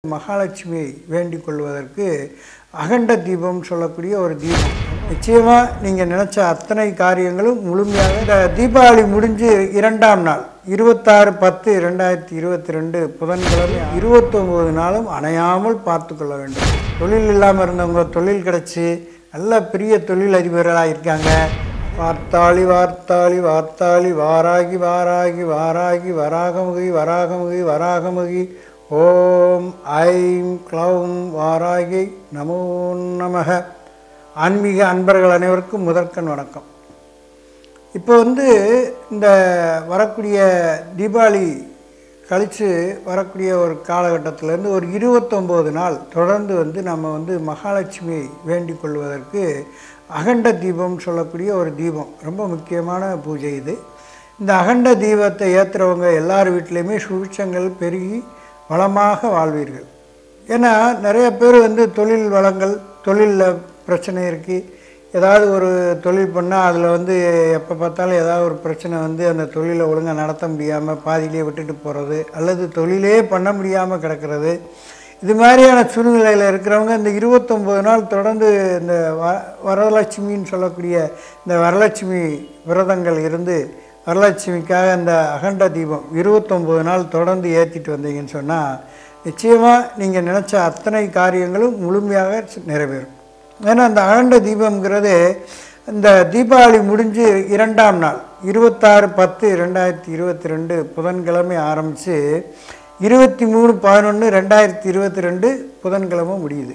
மகாலட்சுமியை வேண்டிக் கொள்வதற்கு அகண்ட தீபம் சொல்லக்கூடிய ஒரு தீபம் நிச்சயமாக நீங்கள் நினச்ச அத்தனை காரியங்களும் முழுமையாக இந்த தீபாவளி முடிஞ்சு இரண்டாம் நாள் இருபத்தாறு பத்து ரெண்டாயிரத்தி இருபத்தி ரெண்டு புதன்கிழமை இருபத்தொம்போது நாளும் அணையாமல் பார்த்து கொள்ள வேண்டும் தொழில் இல்லாமல் இருந்தவங்க தொழில் கிடச்சி நல்ல பெரிய தொழில் அதிபர்களாக இருக்காங்க வார்த்தாளி வார்த்தாளி வார்த்தாளி வாராகி வாராகி வாராகி வராகமுகி வராகமுகி வராகமுகி ஓம் ஐம் க்ளௌம் வாராகி நமோ நமக ஆன்மீக அன்பர்கள் அனைவருக்கும் முதற்கண் வணக்கம் இப்போ வந்து இந்த வரக்கூடிய தீபாவளி கழித்து வரக்கூடிய ஒரு காலகட்டத்திலேருந்து ஒரு இருபத்தொம்போது நாள் தொடர்ந்து வந்து நம்ம வந்து மகாலட்சுமியை வேண்டிக் கொள்வதற்கு அகண்ட தீபம் சொல்லக்கூடிய ஒரு தீபம் ரொம்ப முக்கியமான பூஜை இது இந்த அகண்ட தீபத்தை ஏற்றுறவங்க எல்லார் வீட்லேயுமே சுபிட்சங்கள் பெருகி வளமாக வாழ்வீர்கள் ஏன்னா நிறைய பேர் வந்து தொழில் வளங்கள் தொழிலில் பிரச்சனை இருக்குது ஏதாவது ஒரு தொழில் பண்ணால் அதில் வந்து எப்போ பார்த்தாலும் ஏதாவது ஒரு பிரச்சனை வந்து அந்த தொழிலை ஒழுங்காக நடத்த முடியாமல் பாதியிலே விட்டுட்டு போகிறது அல்லது தொழிலே பண்ண முடியாமல் கிடக்கிறது இது மாதிரியான சூழ்நிலையில் இருக்கிறவங்க இந்த இருபத்தொம்போது நாள் தொடர்ந்து இந்த வ வரலட்சுமின்னு சொல்லக்கூடிய இந்த வரலட்சுமி விரதங்கள் இருந்து வரலட்சுமிக்காக இந்த அகண்ட தீபம் இருபத்தொம்போது நாள் தொடர்ந்து ஏற்றிட்டு வந்தீங்கன்னு சொன்னால் நிச்சயமாக நீங்கள் நினச்ச அத்தனை காரியங்களும் முழுமையாக நிறைவேறும் ஏன்னா அந்த அகண்ட தீபம்ங்கிறது இந்த தீபாவளி முடிஞ்சு இரண்டாம் நாள் இருபத்தாறு பத்து ரெண்டாயிரத்தி இருபத்தி ரெண்டு புதன்கிழமை ஆரம்பித்து இருபத்தி மூணு பதினொன்று ரெண்டாயிரத்தி இருபத்தி ரெண்டு புதன்கிழமை முடியுது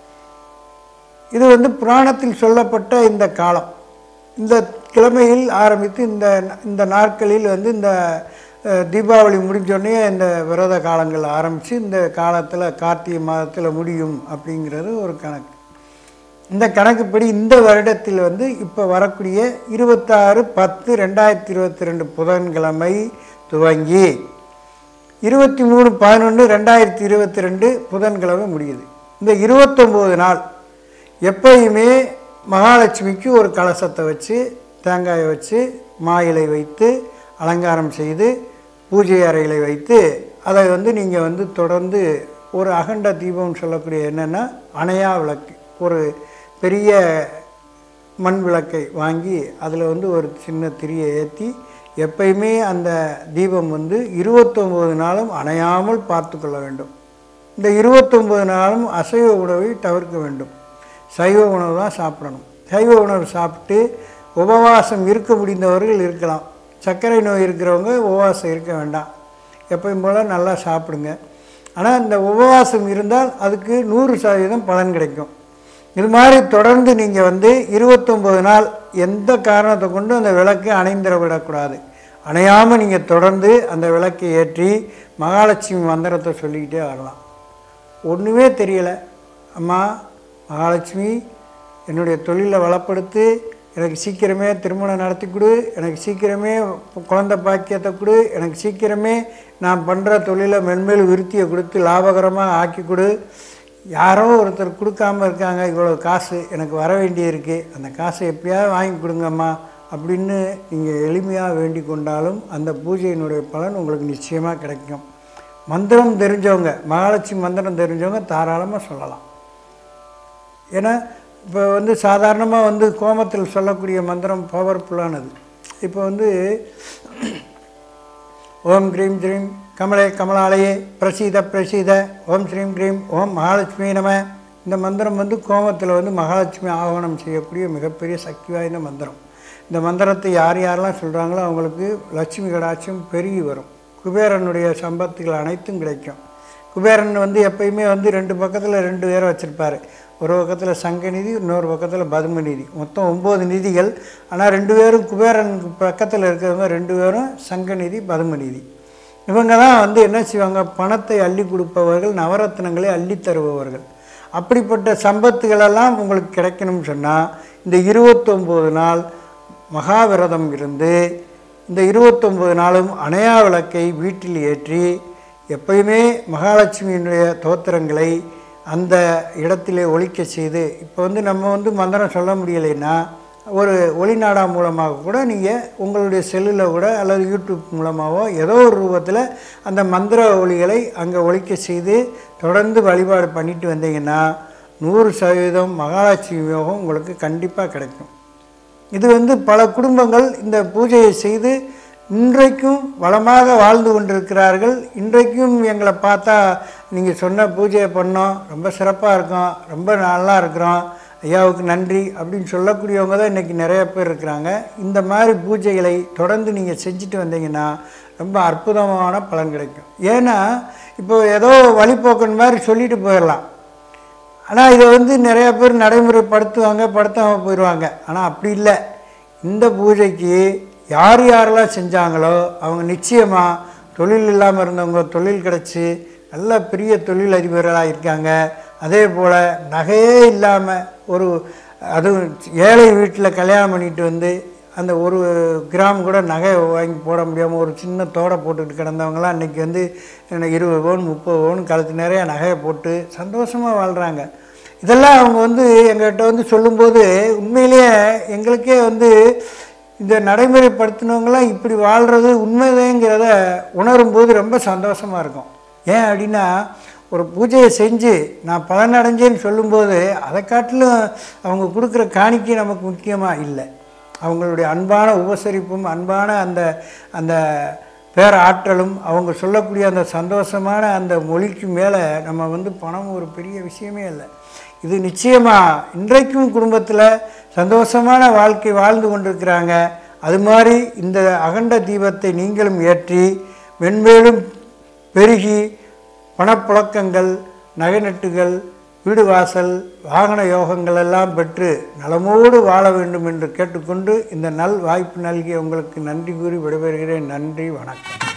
இது வந்து புராணத்தில் சொல்லப்பட்ட இந்த காலம் இந்த கிழமையில் ஆரம்பித்து இந்த இந்த நாட்களில் வந்து இந்த அஹ், தீபாவளி முடிஞ்சோடனே இந்த விரத காலங்கள் ஆரம்பித்து இந்த காலத்தில் கார்த்திகை மாதத்தில் முடியும் அப்படிங்கிறது ஒரு கணக்கு இந்த கணக்குப்படி இந்த வருடத்தில் வந்து இப்போ வரக்கூடிய இருபத்தாறு பத்து ரெண்டாயிரத்தி இருபத்தி ரெண்டு புதன்கிழமை துவங்கி இருபத்தி மூணு பதினொன்று ரெண்டாயிரத்தி இருபத்தி ரெண்டு புதன்கிழமை முடியுது இந்த இருபத்தொம்போது நாள் எப்பயுமே மகாலட்சுமிக்கு ஒரு கலசத்தை வச்சு தேங்காயை வச்சு மா இலை வைத்து அலங்காரம் செய்து பூஜை அறைகளை வைத்து அதை வந்து நீங்கள் வந்து தொடர்ந்து ஒரு அகண்ட தீபம் சொல்லக்கூடிய என்னென்னா அணையா விளக்கு ஒரு பெரிய மண் விளக்கை வாங்கி அதில் வந்து ஒரு சின்ன திரியை ஏற்றி எப்பயுமே அந்த தீபம் வந்து இருபத்தொம்போது நாளும் அணையாமல் பார்த்து கொள்ள வேண்டும் இந்த இருபத்தொம்போது நாளும் அசைவ உணவை தவிர்க்க வேண்டும் சைவ உணவு தான் சாப்பிடணும் சைவ உணவு சாப்பிட்டு உபவாசம் இருக்க முடிந்தவர்கள் இருக்கலாம் சர்க்கரை நோய் இருக்கிறவங்க உபவாசம் இருக்க வேண்டாம் எப்பயும் போல் நல்லா சாப்பிடுங்க ஆனால் இந்த உபவாசம் இருந்தால் அதுக்கு நூறு சதவீதம் பலன் கிடைக்கும் இது மாதிரி தொடர்ந்து நீங்கள் வந்து இருபத்தொம்போது நாள் எந்த காரணத்தை கொண்டு அந்த விளக்கை அணைந்திர விடக்கூடாது அணையாமல் நீங்கள் தொடர்ந்து அந்த விளக்கை ஏற்றி மகாலட்சுமி மந்திரத்தை சொல்லிக்கிட்டே வரலாம் ஒன்றுமே தெரியலை அம்மா மகாலட்சுமி என்னுடைய தொழிலை வளப்படுத்து எனக்கு சீக்கிரமே திருமணம் நடத்தி கொடு எனக்கு சீக்கிரமே குழந்தை பாக்கியத்தை கொடு எனக்கு சீக்கிரமே நான் பண்ணுற தொழிலை மென்மேல் விருத்தியை கொடுத்து லாபகரமாக ஆக்கி கொடு யாரோ ஒருத்தர் கொடுக்காம இருக்காங்க இவ்வளோ காசு எனக்கு வர வேண்டியிருக்கு அந்த காசை எப்படியாவது வாங்கி கொடுங்கம்மா அப்படின்னு நீங்கள் எளிமையாக வேண்டி கொண்டாலும் அந்த பூஜையினுடைய பலன் உங்களுக்கு நிச்சயமாக கிடைக்கும் மந்திரம் தெரிஞ்சவங்க மகாலட்சுமி மந்திரம் தெரிஞ்சவங்க தாராளமாக சொல்லலாம் ஏன்னா இப்போ வந்து சாதாரணமாக வந்து கோமத்தில் சொல்லக்கூடிய மந்திரம் பவர்ஃபுல்லானது இப்போ வந்து ஓம் க்ரீம் த்ரீம் கமலே கமலாலயே பிரசீத பிரசீத ஓம் ஸ்ரீம் க்ரீம் ஓம் மகாலட்சுமி நம இந்த மந்திரம் வந்து கோமத்தில் வந்து மகாலட்சுமி ஆவணம் செய்யக்கூடிய மிகப்பெரிய சக்தி வாய்ந்த மந்திரம் இந்த மந்திரத்தை யார் யாரெல்லாம் சொல்கிறாங்களோ அவங்களுக்கு லட்சுமி கடாட்சியம் பெருகி வரும் குபேரனுடைய சம்பத்துகள் அனைத்தும் கிடைக்கும் குபேரன் வந்து எப்பயுமே வந்து ரெண்டு பக்கத்தில் ரெண்டு பேரை வச்சுருப்பார் ஒரு பக்கத்தில் சங்க நிதி இன்னொரு பக்கத்தில் பதும நிதி மொத்தம் ஒம்பது நிதிகள் ஆனால் ரெண்டு பேரும் குபேரனுக்கு பக்கத்தில் இருக்கிறவங்க ரெண்டு பேரும் சங்க நிதி பதும நிதி இவங்க தான் வந்து என்ன செய்வாங்க பணத்தை அள்ளி கொடுப்பவர்கள் நவரத்னங்களை அள்ளி தருபவர்கள் அப்படிப்பட்ட சம்பத்துகளெல்லாம் உங்களுக்கு கிடைக்கணும்னு சொன்னால் இந்த இருபத்தொம்போது நாள் மகாவிரதம் இருந்து இந்த இருபத்தொம்போது நாளும் அணையா விளக்கை வீட்டில் ஏற்றி எப்பயுமே மகாலட்சுமியினுடைய தோத்திரங்களை அந்த இடத்திலே ஒழிக்க செய்து இப்போ வந்து நம்ம வந்து மந்திரம் சொல்ல முடியலைன்னா ஒரு ஒளிநாடா மூலமாக கூட நீங்கள் உங்களுடைய செல்லில் கூட அல்லது யூடியூப் மூலமாகவோ ஏதோ ஒரு ரூபத்தில் அந்த மந்திர ஒளிகளை அங்கே ஒழிக்க செய்து தொடர்ந்து வழிபாடு பண்ணிட்டு வந்தீங்கன்னா நூறு சதவீதம் மகாலட்சுமி யோகம் உங்களுக்கு கண்டிப்பாக கிடைக்கும் இது வந்து பல குடும்பங்கள் இந்த பூஜையை செய்து இன்றைக்கும் வளமாக வாழ்ந்து கொண்டிருக்கிறார்கள் இன்றைக்கும் எங்களை பார்த்தா நீங்கள் சொன்ன பூஜையை பண்ணோம் ரொம்ப சிறப்பாக இருக்கோம் ரொம்ப நல்லா இருக்கிறோம் ஐயாவுக்கு நன்றி அப்படின்னு சொல்லக்கூடியவங்க தான் இன்றைக்கி நிறைய பேர் இருக்கிறாங்க இந்த மாதிரி பூஜைகளை தொடர்ந்து நீங்கள் செஞ்சுட்டு வந்தீங்கன்னா ரொம்ப அற்புதமான பலன் கிடைக்கும் ஏன்னா இப்போ ஏதோ வழிபோக்கன் மாதிரி சொல்லிட்டு போயிடலாம் ஆனால் இதை வந்து நிறைய பேர் நடைமுறைப்படுத்துவாங்க படுத்தாமல் போயிடுவாங்க ஆனால் அப்படி இல்லை இந்த பூஜைக்கு யார் யாரெல்லாம் செஞ்சாங்களோ அவங்க நிச்சயமாக தொழில் இல்லாமல் இருந்தவங்க தொழில் கிடச்சி நல்ல பெரிய தொழில் அதிபர்களாக இருக்காங்க அதே போல் நகையே இல்லாமல் ஒரு அதுவும் ஏழை வீட்டில் கல்யாணம் பண்ணிட்டு வந்து அந்த ஒரு கிராம் கூட நகை வாங்கி போட முடியாமல் ஒரு சின்ன தோடை போட்டுக்கிட்டு கிடந்தவங்களாம் இன்றைக்கி வந்து எனக்கு இருபது பவுன் முப்பது பவுன் கழுத்து நிறைய நகையை போட்டு சந்தோஷமாக வாழ்கிறாங்க இதெல்லாம் அவங்க வந்து எங்கள்கிட்ட வந்து சொல்லும்போது உண்மையிலேயே எங்களுக்கே வந்து இந்த நடைமுறைப்படுத்தினவங்களாம் இப்படி வாழ்கிறது உண்மைதேங்கிறத உணரும்போது ரொம்ப சந்தோஷமாக இருக்கும் ஏன் அப்படின்னா ஒரு பூஜையை செஞ்சு நான் பலனடைஞ்சேன்னு சொல்லும்போது அதை காட்டிலும் அவங்க கொடுக்குற காணிக்கை நமக்கு முக்கியமாக இல்லை அவங்களுடைய அன்பான உபசரிப்பும் அன்பான அந்த அந்த பேர ஆற்றலும் அவங்க சொல்லக்கூடிய அந்த சந்தோஷமான அந்த மொழிக்கு மேலே நம்ம வந்து பணம் ஒரு பெரிய விஷயமே இல்லை இது நிச்சயமாக இன்றைக்கும் குடும்பத்தில் சந்தோஷமான வாழ்க்கை வாழ்ந்து கொண்டிருக்கிறாங்க அது மாதிரி இந்த அகண்ட தீபத்தை நீங்களும் ஏற்றி மென்மேலும் பெருகி பணப்புழக்கங்கள் நகைநட்டுகள் வீடு வாசல் வாகன யோகங்கள் எல்லாம் பெற்று நலமோடு வாழ வேண்டும் என்று கேட்டுக்கொண்டு இந்த நல் வாய்ப்பு நல்கிய உங்களுக்கு நன்றி கூறி விடைபெறுகிறேன் நன்றி வணக்கம்